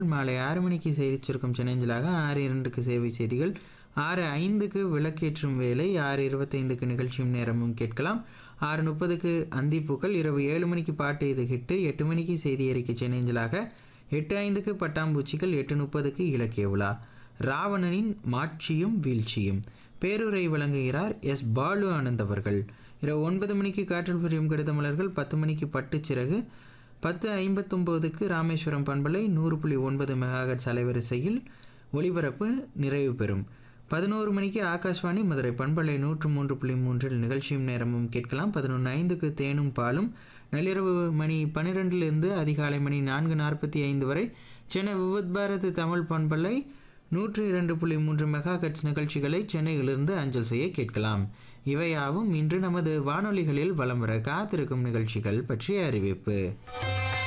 மாலை ஆறு மணிக்கு செய்திச் சுருக்கம் சென்னைஞ்சலாக ஆறு இரண்டுக்கு சேவை செய்திகள் ஆறு ஐந்துக்கு விளக்கேற்றும் வேலை ஆறு இருபத்தைந்துக்கு நிகழ்ச்சியும் நேரமும் கேட்கலாம் ஆறு முப்பதுக்கு அந்திப்பூக்கள் இரவு ஏழு மணிக்கு பாட்டு இது ஹிட்டு எட்டு மணிக்கு செய்தி அறிக்கை சென்னைஞ்சலாக எட்டு ஐந்துக்கு பட்டாம்பூச்சிகள் எட்டு முப்பதுக்கு இலக்கிய விழா ராவணனின் மாட்சியும் வீழ்ச்சியும் பேருரை வழங்குகிறார் எஸ் பாலு ஆனந்த் அவர்கள் இரவு ஒன்பது மணிக்கு காற்றில் புரியும் கடிதமலர்கள் பத்து மணிக்கு பட்டுச்சிறகு பத்து ஐம்பத்தொம்போதுக்கு ராமேஸ்வரம் பண்பலை நூறு புள்ளி ஒன்பது மெகாஹெட்ஸ் அலைவரிசையில் ஒளிபரப்பு நிறைவு பெறும் பதினோரு மணிக்கு ஆகாஷ்வாணி மதுரை பண்பலை நூற்று மூன்று புள்ளி மூன்றில் நிகழ்ச்சியும் நேரமும் கேட்கலாம் பதினொன்று ஐந்துக்கு தேனும் பாலும் நள்ளிரவு மணி பன்னிரெண்டிலிருந்து அதிகாலை மணி நான்கு நாற்பத்தி ஐந்து வரை சென்னை விவத் பாரத் தமிழ் பண்பலை நூற்று இரண்டு புள்ளி மூன்று மெகா கட்ஸ் நிகழ்ச்சிகளை சென்னையிலிருந்து அஞ்சல் செய்ய கேட்கலாம் இவையாவும் இன்று நமது வானொலிகளில் வலம் வர காத்திருக்கும் நிகழ்ச்சிகள் பற்றிய அறிவிப்பு